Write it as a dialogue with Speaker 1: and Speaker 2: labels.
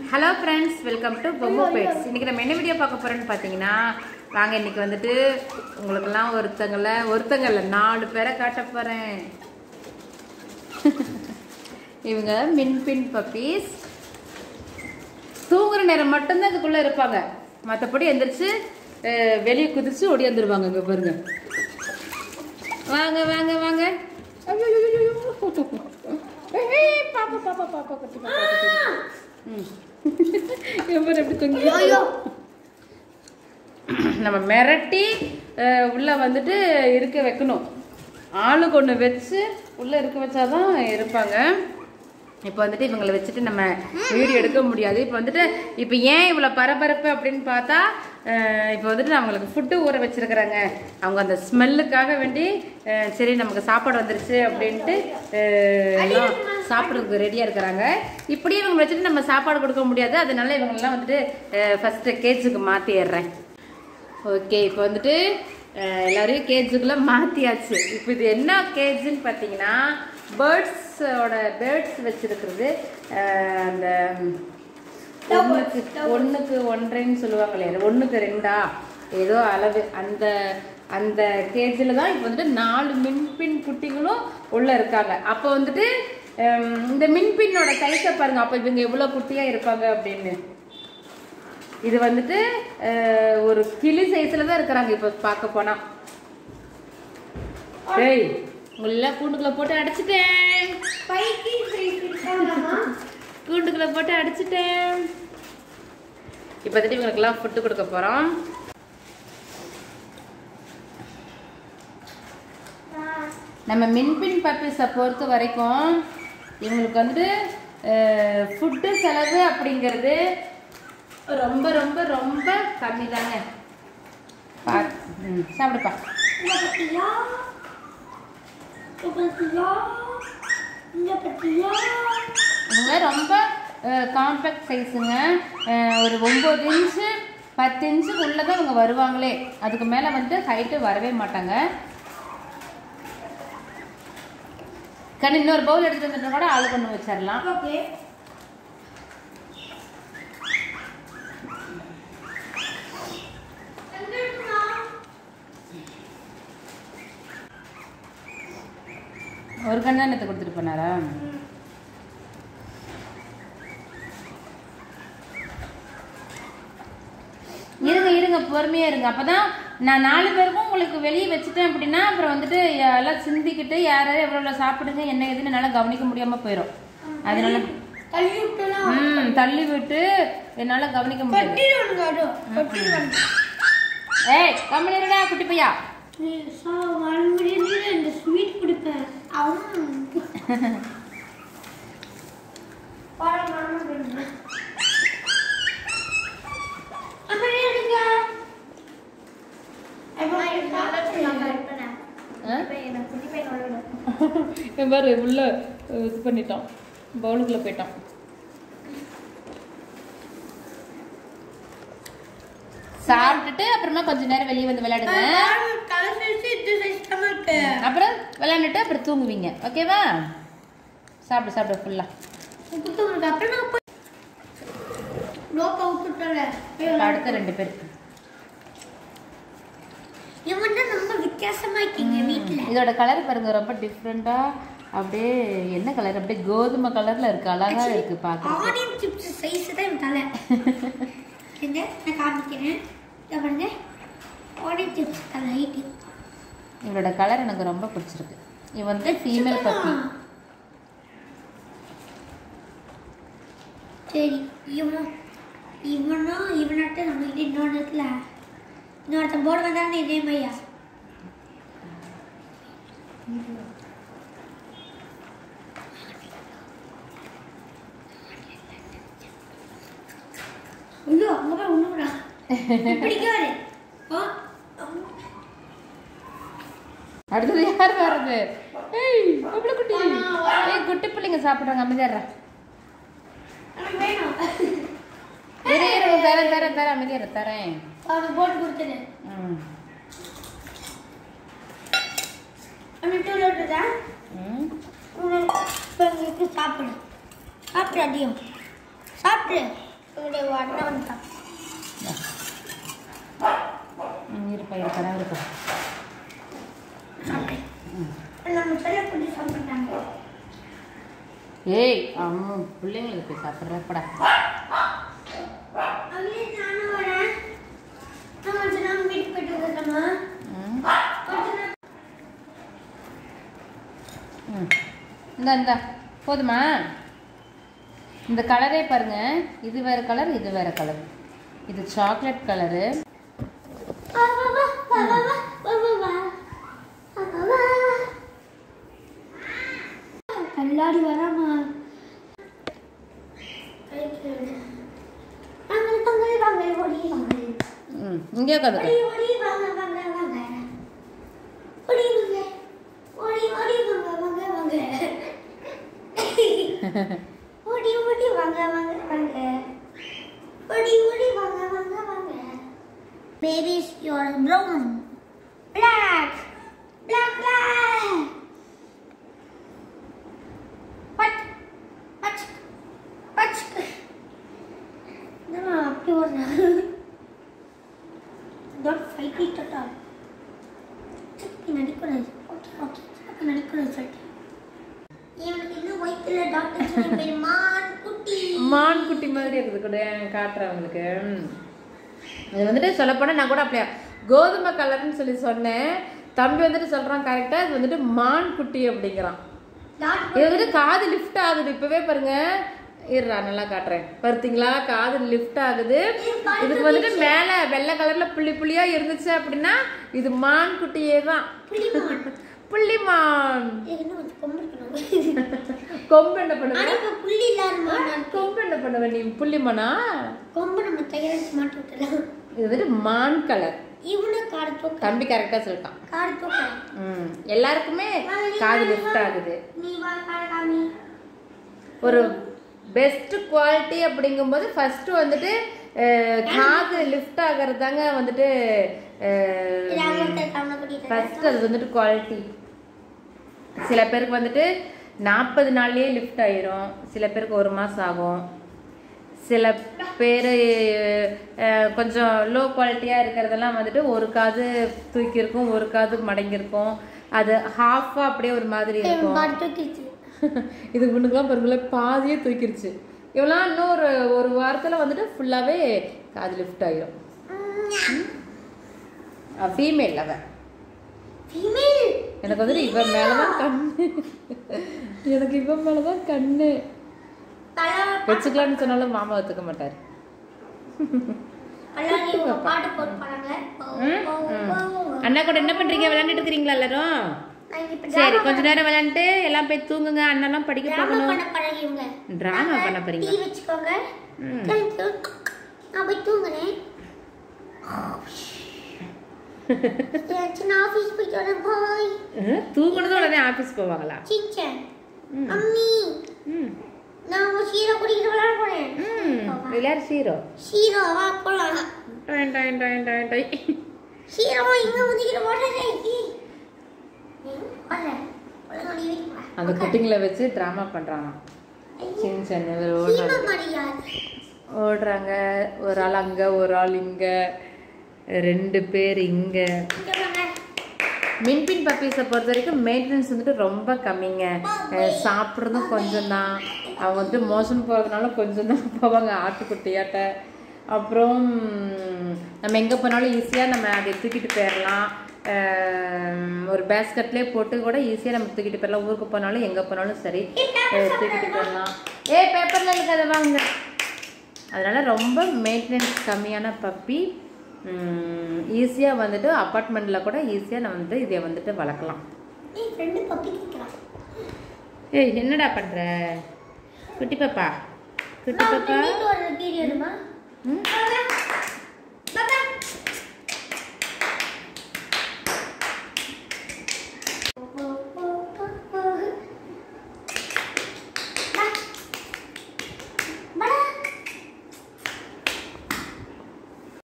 Speaker 1: Hello friends welcome to Bommu pets இன்னைக்கு நம்ம என்ன வீடியோ பார்க்க போறோம்னு பார்த்தீங்கன்னா வாங்க இன்னைக்கு வந்துட்டு உங்களுக்கெல்லாம் ஒருத்தங்கள ஒருத்தங்கல்ல நாலு பேரை காட்ட போறேன் இவங்க மின்பின் பப்பீஸ் தூங்குற நேரம் மட்டும்தான் இதுக்குள்ள இருப்பாங்க மற்றபடி எந்திரிச்சு அஹ், வெளியே குதிச்சு ஓடியாந்துருவாங்க இங்க பாருங்க வாங்க வாங்க வாங்க ஐயோ, ஐயோ, ஐயோ, ஐயோ. ஏய், பாப்பா பாப்பா பாப்பா குட்டி பாப்பா குட்டி ம். இவன் பாரு எப்படி தொங்கி நம்ம மிரட்டி அஹ், உள்ள வந்துட்டு இருக்க வைக்கணும் ஆளுக்கு ஒன்று வச்சு உள்ள இருக்க வச்சாதான் இருப்பாங்க இப்போ வந்துட்டு இவங்களை வச்சுட்டு நம்ம வீடியோ எடுக்க முடியாது இப்போ வந்துட்டு இப்போ ஏன் இவ்வளோ பரபரப்பு அப்படின்னு பார்த்தா அஹ், இப்போ வந்துட்டு அவங்களுக்கு ஃபுட்டு ஊற வச்சிருக்கிறாங்க அவங்க அந்த ஸ்மெல்லுக்காக வேண்டி அஹ், சரி நமக்கு சாப்பாடு வந்துருச்சு அப்படின்ட்டு அஹ், எல்லாம் சாப்பிட்றதுக்கு ரெடியாக இருக்கிறாங்க இப்படியே இவங்க வச்சுட்டு நம்ம சாப்பாடு கொடுக்க முடியாது அதனால இவங்கெல்லாம் வந்துட்டு ஃபஸ்ட்டு கேஜுக்கு மாற்றிடுறேன் ஓகே இப்போ வந்துட்டு அஹ், எல்லாரையும் கேஜுக்குள்ளே மாற்றியாச்சு இப்போ இது என்ன கேஜுன்னு பார்த்தீங்கன்னா பேர்ட்ஸோட பேர்ட்ஸ் வச்சிருக்கிறது அஹ், அந்த ஒன்றுக்கு ஒன்றுக்கு ஒன்றரைன்னு சொல்லுவாங்க இல்லையா ஒன்றுக்கு ரெண்டா ஏதோ அளவு அந்த அந்த கேஜில் தான் இப்போ வந்துட்டு நாலு மின்பின் குட்டிகளும் உள்ளே இருக்காங்க அப்போ வந்துட்டு ஹம், இந்த மின்பின்னோட சைஸை பாருங்க அப்போ இவங்க எவ்வளோ குட்டியாக இருப்பாங்க அப்படின்னு இது வந்துட்டு அஹ், ஒரு கிளி சைஸ்ல தான் இருக்கிறாங்க இப்போ பார்க்க போனா டேய் உங்களெல்லாம் கூண்டுக்குள்ள போட்டு அடைச்சிட்டேன்
Speaker 2: பைக்கி இருக்காங்கம்மா
Speaker 1: கூண்டுக்குள்ள போட்டு அடைச்சிட்டேன் இப்போ வந்துட்டு இவங்களுக்கெல்லாம் ஃபுட்டு கொடுக்க போறோம் நம்ம மின்பின் பப்பீஸை பொறுத்த வரைக்கும் இவங்களுக்கு வந்துட்டு ஃபுட்டு செலவு அப்படிங்கிறது ரொம்ப ரொம்ப ரொம்ப கம்மி தாங்க சாப்பிடுப்பா
Speaker 2: இங்க பத்தியா இங்க பத்தியா இங்க பத்தியா
Speaker 1: இவங்க ரொம்ப காம்பேக்ட் சைஸுங்க ஒரு ஒம்பது இன்ச்சு பத்து இன்ச்சுக்கு உள்ளே தான் இவங்க வருவாங்களே அதுக்கு மேலே வந்து ஹைட்டு வரவே மாட்டாங்க கண்ணு இன்னொரு பவுல் எடுத்துட்டு வந்துட்டு கூட ஆளு கொண்டு வச்சிடலாம்
Speaker 2: ஓகே
Speaker 1: ஒரு கண்ணு தான் நேற்று கொடுத்துட்டு போனாரா இருங்க இருங்க பொறுமையா இருங்க அப்பதான் நான் நாலு பேருக்கும் உங்களுக்கு வெளியே வச்சுட்டேன் அப்படின்னா அப்புறம் வந்துட்டு எல்லாம் சிந்திக்கிட்டு யாராவது எவ்வளோ சாப்பிடுங்க என்ன ஏதுன்னு என்னால் கவனிக்க முடியாம போயிடும் அதனால
Speaker 2: தள்ளி விட்டலாம்
Speaker 1: ம் தள்ளி விட்டு என்னால கவனிக்க முடியாது
Speaker 2: கட்டிடுவானுங்க அதோ கட்டிடுவானுங்க
Speaker 1: ஏய் கம்மனி இருடா குட்டி பையா
Speaker 2: சா ஒன் மினிட்ல இந்த ஸ்வீட் கொடுப்பேன் அவன் பாரு மாமா பண்ணுங்க அம்மா எடுங்க
Speaker 1: ஆ? இவன் பாரு உள்ள இது பண்ணிட்டான் பவுலுக்குள்ள போயிட்டான் சாப்பிட்டுட்டு அப்புறமா கொஞ்ச நேரம் வெளியே வந்து விளையாடுங்க அப்புறம் விளையாண்டுட்டு அப்புறம் தூங்குவீங்க ஓகேவா சாப்பிடு சாப்பிடு ஃபுல்லா அடுத்த ரெண்டு பேர்
Speaker 2: இவன் தான் ரொம்ப வித்தியாசமா இருக்கீங்க வீட்டுல
Speaker 1: இதோட கலர் பாருங்க ரொம்ப டிஃப்ரெண்டா அப்படியே என்ன கலர் அப்படியே கோதுமை கலர்ல இருக்கு அழகா இருக்கு பார்க்க
Speaker 2: ஆனியன் சிப்ஸ் சைஸ் தான் இவன் தலை எங்க நான் காமிக்கிறேன் இதை பாருங்க ஆனியன் சிப்ஸ் தலை ஹைட்டு
Speaker 1: இவளோட கலர் எனக்கு ரொம்ப பிடிச்சிருக்கு இவன் வந்து ஃபீமேல் பப்பி
Speaker 2: சரி இவன் இவனும் இவனாட்ட நம்ம கிட்ட இன்னொன்று இருக்குல்ல இன்னொருத்தன் போர்டு வந்தானே இதே மாதிரியா ஐயோ அங்க போய் ஒண்ணுடா பிடிக்காது ஆ
Speaker 1: அடுத்தது யார் வர்றது ஏய் எவ்வளவு குட்டி ஏய் குட்டி பிள்ளைங்க சாப்பிடுறாங்க அமைதியாடுறா
Speaker 2: எனக்கு வேணும்
Speaker 1: இரு இரு தரேன் தரேன் தரேன் அமைதியாரு தரேன்
Speaker 2: அவனுக்கு போட்டு கொடுத்துரு
Speaker 1: ம்
Speaker 2: அவனுக்கு விட்டுதா
Speaker 1: ம்
Speaker 2: இப்போ எங்களுக்கு சாப்பிடு சாப்பிடு அதிகம் சாப்பிடு என்னுடைய அண்ணன் வந்துட்டான்
Speaker 1: ம், இருப்பா இருப்பா இருப்பா
Speaker 2: சாப்பிட்டேன் நம்ம சொல்ல கொஞ்சம் சாப்பிட்டாங்க
Speaker 1: ஏய் அம்மா பிள்ளைங்களுக்கு போய் சாப்பிட்றப்படா
Speaker 2: அப்படியே நானும் வரேன் நான் கொஞ்ச நாள் வீட்டுக்கு போயிட்டு வந்துட்டோமா
Speaker 1: ம்
Speaker 2: கொஞ்ச நாள்
Speaker 1: ம் இந்தா இந்தா போதுமா இந்த கலரே பாருங்க இது வேற கலர் இது வேற கலர் இது சாக்லேட் கலரு
Speaker 2: வா வா வா வா வா வா வா வா வா வா வா கல்லாடி வராமா வாங்க வாங்க வாங்க ஓடி வாங்க
Speaker 1: ம் இங்கே உட்காந்துக்க
Speaker 2: ஓடி ஓடி வாங்க வாங்க வாங்க ஓடி வாங்க ஓடி ஓடி வாங்க வாங்க வாங்க ஓடி ஓடி வாங்க வாங்க வாங்க ஓடி ஓடி வாங்க வாங்க வாங்க Babies, you're brown. Black. Black, black. What? What? What? No, அப்படி ஒரு Don't fight it at all. சிப்பி நடிக்கூடாது ஓகே ஓகே சிப்பி நடிக்கூடாது சொல்லிட்டு இவனுக்கு இன்னும் வயிற்றுல டாக்டர் சொல்லி பேர் மான் குட்டி
Speaker 1: மான் குட்டி மாதிரி இருக்குது கூட காட்டுறேன் உங்களுக்கு ம். இது வந்துட்டு சொல்லப்போனால் நான் கூட அப்படியே கோதுமை கலர்னு சொல்லி சொன்னேன் தம்பி வந்துட்டு சொல்கிறான் கரெக்டாக இது வந்துட்டு மான் குட்டி அப்படிங்கிறான்
Speaker 2: டாக்டர்
Speaker 1: இது வந்துட்டு காது லிஃப்ட் ஆகுது இப்பவே பாருங்க இருடா நல்லா காட்டுறேன் பார்த்தீங்களா காது லிஃப்ட் ஆகுது இதுக்கு வந்துட்டு மேலே வெள்ளை கலர்ல புள்ளி புள்ளியா இருந்துச்சு அப்படின்னா இது மான் குட்டியே தான்
Speaker 2: புள்ளிமான்
Speaker 1: புள்ளி மான்
Speaker 2: இதுக்கு இன்னும் கொஞ்சம் கொம்பு இருக்கணும்
Speaker 1: கொம்பு என்ன பண்ணுவ
Speaker 2: ஆனா இப்ப புள்ளி இல்லாத மான்
Speaker 1: கொம்பு என்ன பண்ணுவ நீ புள்ளி மானா
Speaker 2: கொம்பு நம்ம தயாரிச்சு மாட்டி விட்டுலாம்
Speaker 1: இது வந்துட்டு மான் கலர்
Speaker 2: இவனு காடு தூக்க
Speaker 1: தம்பி கரெக்டா சொல்லிட்டான்
Speaker 2: காடு தூக்க
Speaker 1: ம் எல்லாருக்குமே காது லிஃப்ட் ஆகுது
Speaker 2: நீ வா காடு காமி
Speaker 1: ஒரு பெஸ்ட் குவாலிட்டி அப்படிங்கும்போது ஃபர்ஸ்ட் வந்துட்டு அஹ், காது லிஃப்ட் ஆகிறது தாங்க வந்துட்டு
Speaker 2: இது அவங்க ஒருத்தர் கவலை கூட்டிட்டு
Speaker 1: ஃபர்ஸ்ட் அது வந்துட்டு குவாலிட்டி சில பேருக்கு வந்துட்டு நாற்பது நாள்லயே லிஃப்ட் ஆயிரும் சில பேருக்கு ஒரு மாதம் ஆகும் சில பேர் கொஞ்சம் லோ குவாலிட்டியாக இருக்கிறதெல்லாம் வந்துட்டு ஒரு காது தூக்கியிருக்கும் ஒரு காது மடங்கியிருக்கும் அது ஹாஃபாக அப்படியே ஒரு மாதிரி இருக்கும்
Speaker 2: காடு தூக்கிடுச்சு
Speaker 1: இது முன்னுக்கெல்லாம் பாருங்களேன் பாதியே தூக்கிருச்சு இவெல்லாம் இன்னும் ஒரு ஒரு வாரத்தில் வந்துட்டு ஃபுல்லாகவே காது லிஃப்ட் ஆகிரும் ஃபீமேல் அவன்
Speaker 2: ஃபீமேல்
Speaker 1: எனக்கு வந்துட்டு இவன் மேலே தான் கண்ணு எனக்கு இவன் மேலே தான் கண்ணு
Speaker 2: தலை
Speaker 1: வச்சுக்கலாம்னு சொன்னாலும் மாமா ஒத்துக்க மாட்டார்
Speaker 2: எல்லாரும் இவங்க பாட்டு போட்டு பாருங்க
Speaker 1: ம்? ம். அண்ணா கூட என்ன பண்றீங்க விளையாண்டுட்டு இருக்கிறீங்களா எல்லாரும்
Speaker 2: நான் இப்ப
Speaker 1: சரி கொஞ்ச நேரம் விளையாண்டுட்டு எல்லாம் போய் தூங்குங்க அண்ணெல்லாம் படிக்க
Speaker 2: டிராமா
Speaker 1: போகணும்
Speaker 2: பண்ண பழகிவங்க
Speaker 1: டிராமா பண்ண போறீங்க
Speaker 2: டீ வச்சுக்கோங்க
Speaker 1: ம்.
Speaker 2: Thank you. நான் போய் தூங்குறேன் என் சின்ன ஆஃபீஸ் போயிட்டு வரேன் பாய்
Speaker 1: ம், தூங்குனதும் உடனே ஆபீஸ் போவாங்களா
Speaker 2: சின்சன்
Speaker 1: ம்.
Speaker 2: அம்மி
Speaker 1: ம்
Speaker 2: நான் உங்க சீரோ குடிக்கிட்டு விளையாட போறேன்
Speaker 1: ம் விளையாடு சீரோ
Speaker 2: சீரோ வா போலாம்
Speaker 1: டாயின் டாயின் டாயின் டாயின் டாயின்
Speaker 2: சீரோ இங்க வந்துக்கிட்டு ஓடுறே
Speaker 1: அந்த குட்டிங்களை வச்சு ட்ராமா பண்றாங்க சின்ன சின்ன இவர் ஓடுறாங்க
Speaker 2: மரியாதை
Speaker 1: ஓடுறாங்க ஒரு ஆள் அங்க ஒரு ஆள் இங்க ரெண்டு பேர் இங்க
Speaker 2: இங்க வாங்க
Speaker 1: மின்பின் பப்பீஸை பொறுத்த வரைக்கும் மெயின்டெனன்ஸ் வந்துட்டு ரொம்ப கம்மிங்க அஹ் சாப்பிட்றதும் கொஞ்சம் தான் அவங்க வந்துட்டு மோஷன் போகிறதுனால கொஞ்சம் தான் போவாங்க ஆட்டுக்குட்டியாட்ட அப்புறம் நம்ம எங்கே போனாலும் ஈஸியாக நம்ம அதை தூக்கிட்டு போயிடலாம் அஹ் ஒரு பேஸ்கட்லேயே போட்டு கூட ஈஸியாக நம்ம தூக்கிட்டு போயிடலாம் ஊருக்கு போனாலும் எங்கே போனாலும் சரி அஹ் தூக்கிட்டு போயிடலாம் ஏ பேப்பரில் இருக்காத வாங்க அதனால் ரொம்ப மெயின்டெனன்ஸ் கம்மியான பப்பி ஈஸியாக வந்துட்டு அப்பார்ட்மெண்ட்டில் கூட ஈஸியாக நம்ம வந்து இதை வந்துட்டு வளர்க்கலாம்
Speaker 2: என் ஃப்ரெண்டு பப்பி கேட்குறான்
Speaker 1: ஏய் என்னடா பண்ணுற குட்டி பாப்பா குட்டி பாப்பா
Speaker 2: வீட்டு ஒரு பீரியடுமா
Speaker 1: ம்